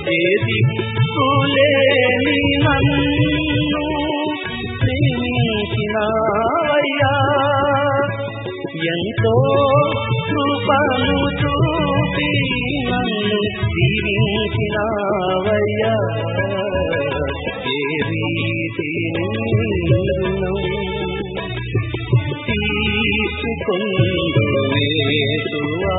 ఏది కులేని నన్ను ప్రేమించినావయ్యా ఎంతో కృపను చూపి నన్ను దీవించినావయ్యా ఏ రీతి రుణం తీసుకుందు వేసువా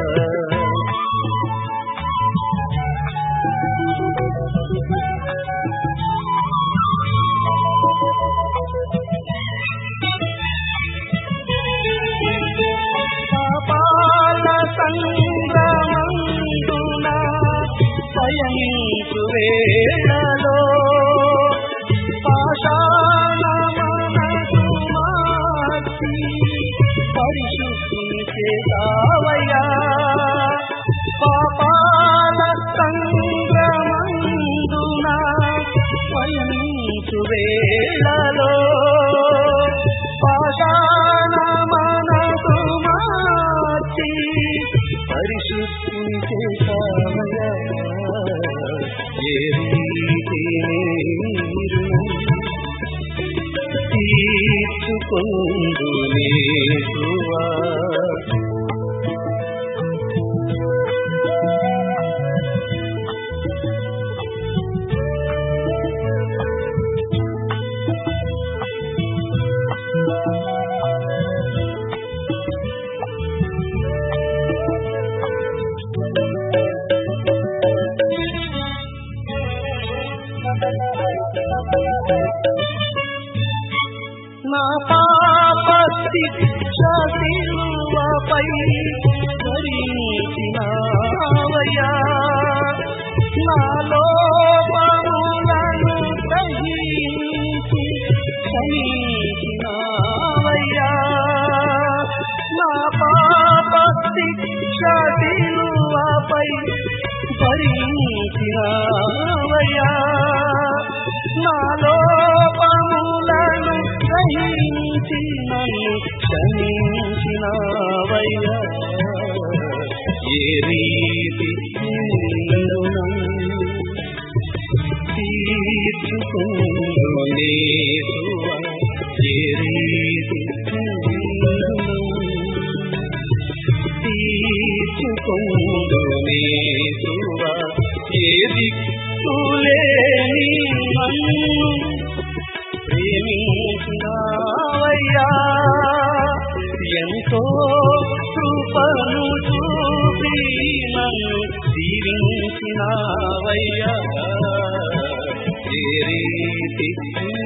పాపాల సంగమందున పయనించు వేళలో పాషాణ మనసు మార్చి పరిశుద్ధి చేసావయ్యా పాపాల సంగమందున పయనించు వేళలో పాషాణ మనసు మార్చి పరిశుద్ధి చేసావయ్యా ఏ రీతి రుణం తీర్చుకుందు నేసువా నా పాప శిక్ష శిలువపై భరించినావయ్యా నా లోపములను గ్రహించి క్షమించినావయ్యా నా పాప శిక్ష శిలువపై భరించినావయ్యా నా లోపములను గ్రహించి నన్ను క్షమించినావయ్యా ఏ రీతి రుణం తీర్చుకుందునేసువా ఏ రీతి రుణం తీర్చుకుందునేసువా ఏది కులేని నన్ను ప్రేమించినావయ్యా ఎంతో కృపను చూపి నన్ను దీవించినావయ్యా ఏ రీతి